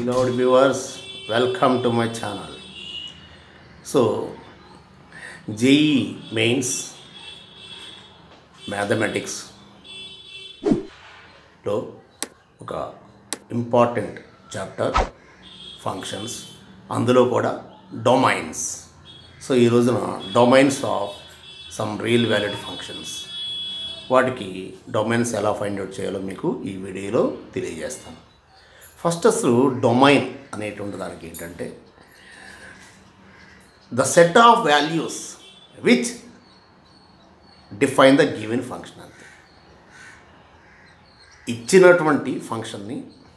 beloved viewers welcome to my channel so JE mains mathematics లో ఒక important chapter functions అందులో కూడా domains so ఈ రోజున domains of some real valid functions వాటికి డొమైన్స్ ఎలా ఫైండ్ అవుట్ చేయాలో మీకు ఈ వీడియోలో తెలియజేస్తాను ఫస్ట్ అసలు డొమైన్ అనేటువంటి దానికి ఏంటంటే the set of values which define the given function అంతే ఇచ్చినటువంటి ఫంక్షన్ని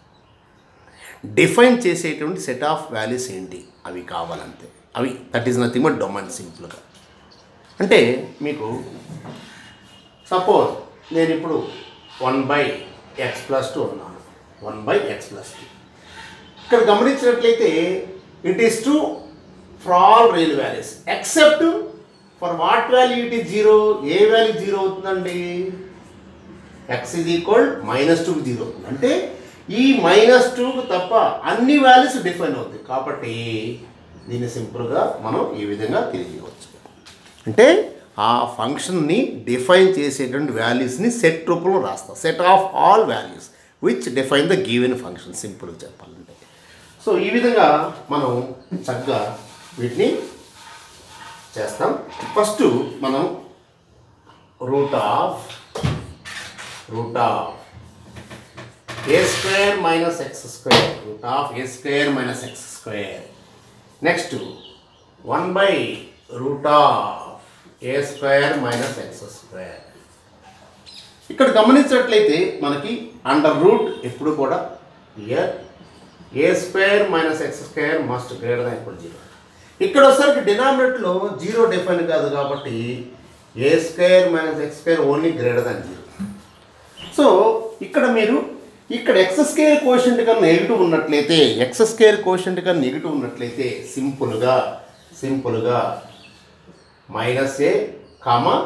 డిఫైన్ చేసేటువంటి సెట్ ఆఫ్ వాల్యూస్ ఏంటి అవి కావాలంతే అవి that is nothing but domain సింపుల్గా అంటే మీకు సపోజ్ నేను ఇప్పుడు one by x plus two అన్నాను one by x plus two ఇక్కడ గమనించినట్లయితే it is to for all real values except for what value it is zero ఏ వాల్యూ జీరో అవుతుందండి ఎక్స్ ఈజ్ ఈక్వల్ మైనస్ టూకి zero అవుతుంది అంటే ఈ minus టూకు తప్ప అన్ని వాల్యూస్ డిఫైన్ అవుతాయి కాబట్టి దీన్ని సింపుల్గా మనం ఈ విధంగా తెలియజేయవచ్చు అంటే ఆ ఫంక్షన్ని డిఫైన్ చేసేటువంటి వాల్యూస్ని సెట్ రూపంలో రాస్తాం set of all values which define the given function సింపుల్గా చెప్పాలంటే సో ఈ విధంగా మనం చక్కగా వీటిని చేస్తాం ఫస్ట్ మనం root of root of a square minus x square root of a square minus x square next one by root of a square minus x square ఇక్కడ గమనించినట్లయితే మనకి అండర్ రూట్ ఎప్పుడు కూడా here a square minus x square must greater than ఇప్పుడు zero ఇక్కడ వచ్చేసరికి డినామినేట్లో zero define కాదు కాబట్టి a square minus x square only greater than zero so ఇక్కడ మీరు ఇక్కడ ఎక్స్ స్కేర్ కోషంట్ కన్నా నెగిటివ్ ఉన్నట్లయితే ఎక్స్ స్కేర్ కోషంట్ కన్నా నెగిటివ్ ఉన్నట్లయితే సింపుల్గా సింపుల్గా minus a comma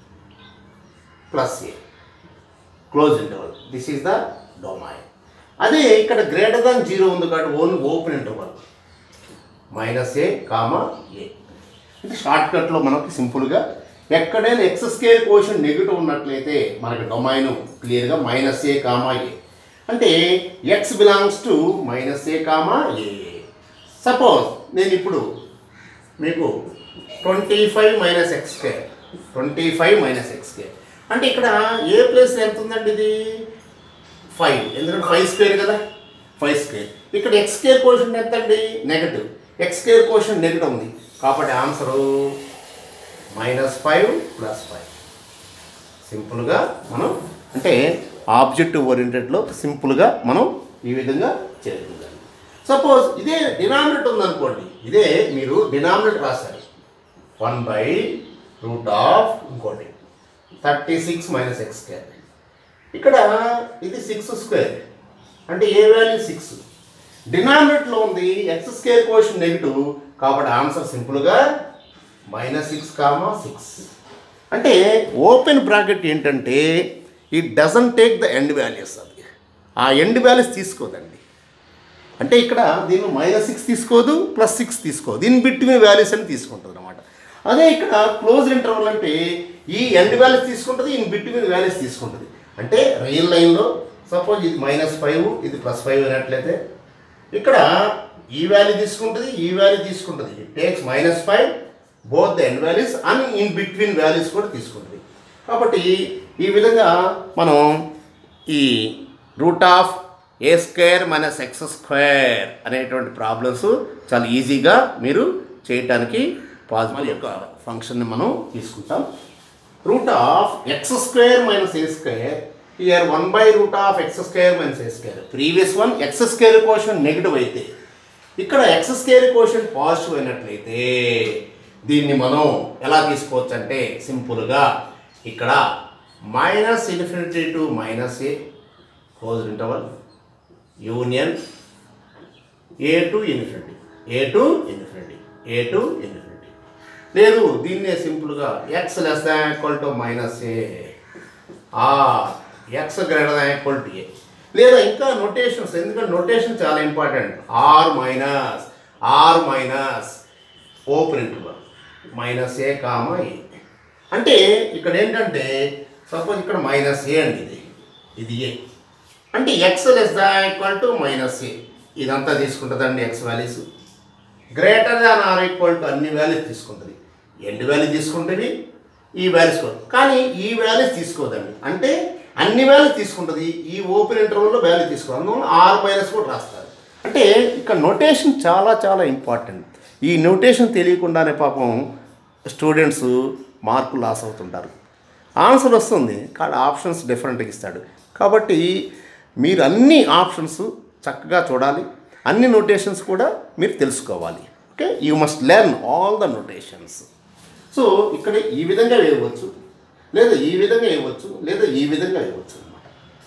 plus a close interval this is the domain అదే ఇక్కడ గ్రేటర్ దాన్ జీరో ఉంది కాబట్టి only open interval minus a comma a అంటే షార్ట్ కట్లో మనకి సింపుల్గా ఎక్కడైనా ఎక్స్ స్కేర్ కోషన్ నెగిటివ్ ఉన్నట్లయితే మనకి డొమైన్ క్లియర్గా మైనస్ ఏ కామా ఏ అంటే x belongs to minus a comma a suppose నేను ఇప్పుడు మీకు twenty five minus x square twenty five minus x square అంటే ఇక్కడ ఏ ప్లేస్ ఎంత ఉందండి ఇది ఫైవ్ ఎందుకంటే ఫైవ్ స్క్వేర్ కదా ఫైవ్ స్క్వేర్ ఇక్కడ ఎక్స్ స్క్వేర్ కోషన్ ఎంత అండి negative x square quotient negative ఉంది కాబట్టి answer minus five plus five సింపుల్గా మనం అంటే ఆబ్జెక్టివ్ ఓరియంటెడ్లో సింపుల్గా మనం ఈ విధంగా చేయగలగాలి సపోజ్ ఇదే డినామినేట్ ఉందనుకోండి ఇదే మీరు డినామినేట్ రాశారు వన్ బై రూట్ ఆఫ్ ఇంకోటి thirty six minus x square ఇక్కడ ఇది సిక్స్ స్క్వేర్ అంటే ఏ వాల్యూ సిక్స్ డినామినేట్లో ఉంది ఎక్స్ స్క్వేర్ కోషన్ నెగిటివ్ కాబట్టి ఆన్సర్ సింపుల్గా మైనస్ సిక్స్ కామా సిక్స్ అంటే ఓపెన్ బ్రాకెట్ ఏంటంటే it doesn't take the end values అది ఆ ఎండ్ వాల్యూస్ తీసుకోదండి అంటే ఇక్కడ దీన్ని మైనస్ సిక్స్ తీసుకోదు ప్లస్ సిక్స్ తీసుకోదు దీని బిట్వీన్ వాల్యూస్ అని తీసుకుంటుంది అనమాట అదే ఇక్కడ క్లోజ్ ఇంటర్వల్ అంటే ఈ ఎండ్ వాల్యూస్ తీసుకుంటుంది ఇన్ బిట్వీన్ వాల్యూస్ తీసుకుంటుంది అంటే రియల్ లైన్లో సపోజ్ ఇది మైనస్ ఫైవ్ ఇది ప్లస్ ఫైవ్ అయినట్లయితే ఇక్కడ ఈ వాల్యూ తీసుకుంటుంది ఈ వాల్యూ తీసుకుంటుంది it takes minus five both the end values and in between values కూడా తీసుకుంటుంది కాబట్టి ఈ విధంగా మనం ఈ root of a square minus x square అనేటువంటి ప్రాబ్లమ్స్ చాలా ఈజీగా మీరు చేయటానికి పాసిబుల్ యొక్క ఫంక్షన్ని మనం తీసుకుంటాం root of x square minus a square here one by root of x square minus a square previous one x square question negative అయితే ఇక్కడ ఎక్స్ స్క్వేర్ క్వశ్చన్ పాజిటివ్ అయినట్లయితే దీన్ని మనం ఎలా తీసుకోవచ్చు అంటే సింపుల్గా ఇక్కడ minus infinity to minus a close interval union a to infinity a to infinity a to infinity లేదు దీన్నే సింపుల్గా x less than equal to minus a or x greater than equal to a లేదా ఇంకా notations ఎందుకంటే notation చాలా important or minus or minus open interval minus a comma a అంటే ఇక్కడ ఏంటంటే సపోజ్ ఇక్కడ మైనస్ ఏ అండి ఇది ఇది ఏ అంటే x less than equal to minus a ఇదంతా తీసుకుంటుందండి x values greater than or equal to అన్ని వాల్యూస్ తీసుకుంటుంది ఎన్ని వాల్యూ తీసుకుంటుంది ఈ వాల్యూస్ కూడా కానీ ఈ వాల్యూస్ తీసుకోదండి అంటే అన్ని వాల్యూస్ తీసుకుంటుంది ఈ ఓపెన్ ఇంటర్వల్లో వాల్యూ తీసుకోవాలి అందువల్ల ఆర్ మైనస్ కూడా రాస్తారు అంటే ఇక్కడ నోటేషన్ చాలా చాలా ఇంపార్టెంట్ ఈ నోటేషన్ తెలియకుండానే పాపం స్టూడెంట్స్ మార్కులు లాస్ అవుతుంటారు ఆన్సర్ వస్తుంది కానీ ఆప్షన్స్ డిఫరెంట్గా ఇస్తాడు కాబట్టి మీరు అన్ని ఆప్షన్స్ చక్కగా చూడాలి అన్ని నోటేషన్స్ కూడా మీరు తెలుసుకోవాలి okay you must learn all the notations so ఇక్కడ ఈ విధంగా వేయవచ్చు లేదా ఈ విధంగా వేయవచ్చు లేదా ఈ విధంగా వేయవచ్చు అనమాట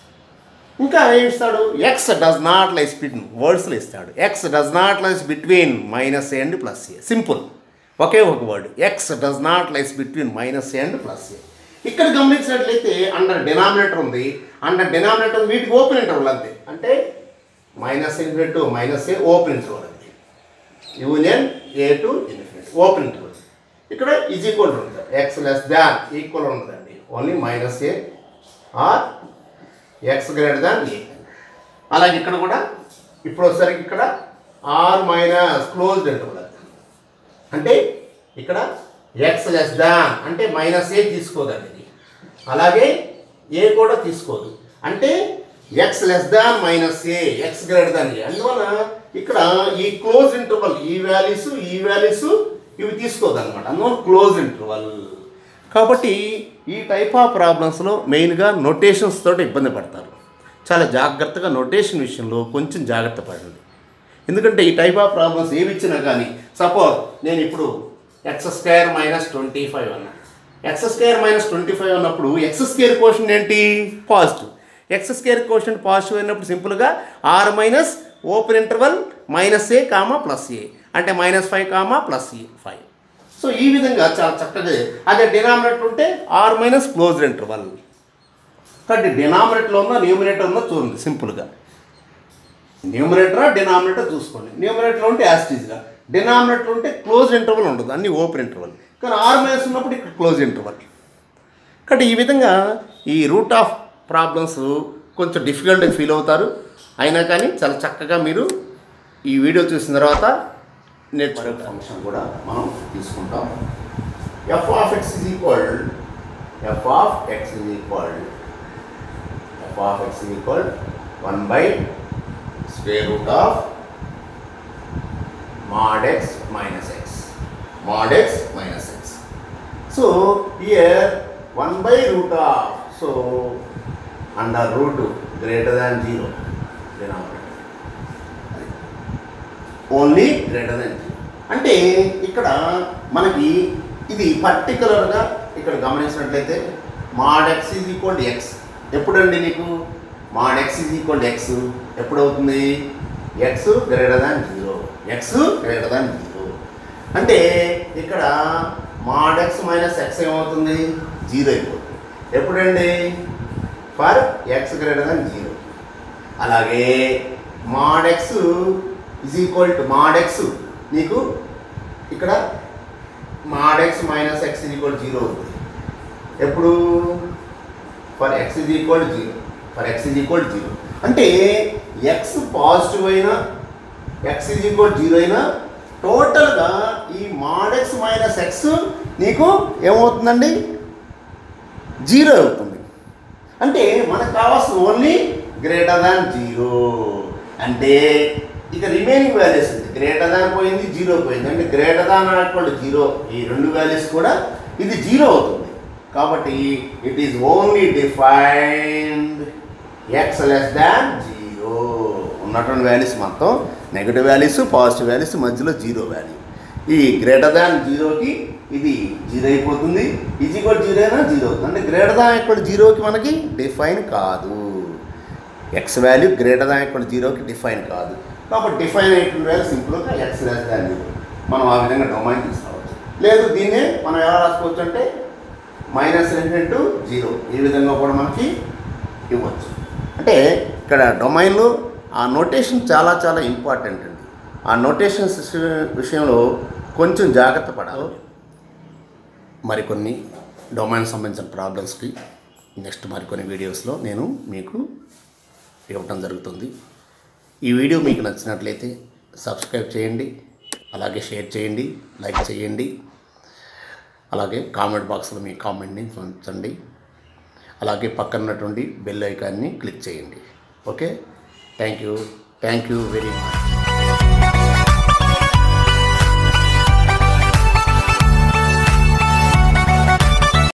ఇంకా ఏమి ఇస్తాడు x does not lies between వర్డ్స్లో ఇస్తాడు x does not lies between minus a and plus a simple ఒకే ఒక word x does not lies between minus a and plus a ఇక్కడ గమనించినట్లయితే అండర్ డినామినేటర్ ఉంది అండర్ డినామినేటర్ వీటికి open interval అంతే అంటే minus infinite minus a open interval అంతే union a to infinite open interval ఇక్కడ ఈజ్ ఈక్వల్ ఉంటుంది x less than equal ఉండదండి only minus a or x greater than a అలాగే ఇక్కడ కూడా ఇప్పుడు వచ్చేసరికి ఇక్కడ ఆర్ మైనస్ క్లోజ్డ్ ఇంటర్వల్ అంటే ఇక్కడ ఎక్స్ లెస్ దాన్ అంటే మైనస్ ఏ తీసుకోదండి ఇది అలాగే ఏ కూడా తీసుకోదు అంటే x less than minus a x greater than a అందువల్ల ఇక్కడ ఈ క్లోజ్ ఇంటర్వల్ ఈ వాల్యూస్ ఈ వాల్యూస్ ఇవి తీసుకోదు అనమాట అందువల్ల క్లోజ్ ఇంటర్వల్ కాబట్టి ఈ టైప్ ఆఫ్ ప్రాబ్లమ్స్లో మెయిన్గా నోటేషన్స్ తోటి ఇబ్బంది పడతారు చాలా జాగ్రత్తగా నోటేషన్ విషయంలో కొంచెం జాగ్రత్త పడండి ఎందుకంటే ఈ టైప్ ఆఫ్ ప్రాబ్లమ్స్ ఏవి ఇచ్చినా కానీ సపోజ్ నేను ఇప్పుడు x square minus twenty five అన్నా x square minus twenty five అన్నప్పుడు ఎక్స్ స్క్వేర్ క్వశ్చన్ ఏంటి positive x square question positive అయినప్పుడు సింపుల్గా or minus open interval minus a comma plus a అంటే minus five comma plus a five so ఈ విధంగా చాలా చక్కగా అదే డినామినేటర్ ఉంటే ఆర్ మైనస్ క్లోజ్డ్ ఇంటర్వల్ కాబట్టి డినామినేటర్లో ఉందో న్యూమినేటర్ ఉందో చూడండి సింపుల్గా న్యూమినేటరా డినామినేటర్ చూసుకోండి న్యూమినేటర్ ఉంటే యాస్టీజ్గా డినామినేటర్ ఉంటే క్లోజ్ ఇంటర్వల్ ఉండదు అన్ని ఓపెన్ ఇంటర్వల్ కానీ ఆర్ మైనస్ ఉన్నప్పుడు ఇక్కడ క్లోజ్ ఇంటర్వల్ కాబట్టి ఈ విధంగా ఈ రూట్ ఆఫ్ ప్రాబ్లమ్స్ కొంచెం డిఫికల్ట్గా ఫీల్ అవుతారు అయినా కానీ చాలా చక్కగా మీరు ఈ వీడియో చూసిన తర్వాత నేర్చుకునే ఫంక్షన్ కూడా మనం తీసుకుంటాం f of x is equal f of x is equal f of x is equal one by square root of mod x minus x. Mod x minus x. So here 1 by root of, so under root greater than 0 denominator. Only greater than అంటే ఇక్కడ మనకి ఇది పర్టికులర్గా ఇక్కడ గమనించినట్లయితే mod x is equal x ఎప్పుడండి నీకు mod x is equal x ఎప్పుడవుతుంది x greater than zero x greater than zero అంటే ఇక్కడ మాడ్ ఎక్స్ మైనస్ ఎక్స్ ఏమవుతుంది జీరో అయిపోతుంది ఎప్పుడండి for x greater than zero అలాగే mod x is equal to mod x నీకు ఇక్కడ mod x minus x is equal zero అవుతుంది ఎప్పుడు for x is equal zero for x is equal zero అంటే x positive అయినా x is equal zero అయినా టోటల్గా ఈ మాడ్ ఎక్స్ మైనస్ ఎక్స్ నీకు ఏమవుతుందండి జీరో అవుతుంది అంటే మనకు కావాల్సిన ఓన్లీ గ్రేటర్ దాన్ జీరో అంటే ఇక రిమైనింగ్ వాల్యూస్ ఉంది గ్రేటర్ దాన్ పోయింది జీరో పోయింది అంటే గ్రేటర్ దాన్ ఈక్వల్ జీరో ఈ రెండు వాల్యూస్ కూడా ఇది జీరో అవుతుంది కాబట్టి it is only defined x less than zero ఉన్నటువంటి వాల్యూస్ మొత్తం నెగటివ్ వాల్యూస్ పాజిటివ్ వాల్యూస్ మధ్యలో జీరో వాల్యూ ఈ గ్రేటర్ దాన్ జీరోకి ఇది జీరో అయిపోతుంది ఇది కూడా జీరో అయినా జీరో అవుతుంది అంటే గ్రేటర్ దాన్ ఈక్వల్ జీరోకి మనకి డిఫైన్ కాదు x value greater than equal జీరోకి డిఫైన్ కాదు కాబట్టి డిఫైన్ అయినటువంటి వాల్యూ సింపుల్గా ఎక్స్ లెస్ దాన్ జీరో మనం ఆ విధంగా డొమైన్ తీసుకోవచ్చు లేదు దీన్నే మనం ఎలా రాసుకోవచ్చు అంటే మైనస్ ఇంటూ జీరో ఈ విధంగా కూడా మనకి ఇవ్వచ్చు అంటే ఇక్కడ డొమైన్లో ఆ నోటేషన్ చాలా చాలా ఇంపార్టెంట్ అండి ఆ నోటేషన్స్ విషయంలో కొంచెం జాగ్రత్త పడాలి మరికొన్ని డొమైన్ సంబంధించిన ప్రాబ్లమ్స్కి నెక్స్ట్ మరికొన్ని వీడియోస్లో నేను మీకు ఇవ్వటం జరుగుతుంది ఈ వీడియో మీకు నచ్చినట్లయితే సబ్స్క్రైబ్ చేయండి అలాగే షేర్ చేయండి లైక్ చేయండి అలాగే కామెంట్ బాక్స్లో మీ కామెంట్ని ఉంచండి అలాగే పక్కన ఉన్నటువంటి బెల్ ఐకాన్ని క్లిక్ చేయండి okay thank you thank you very much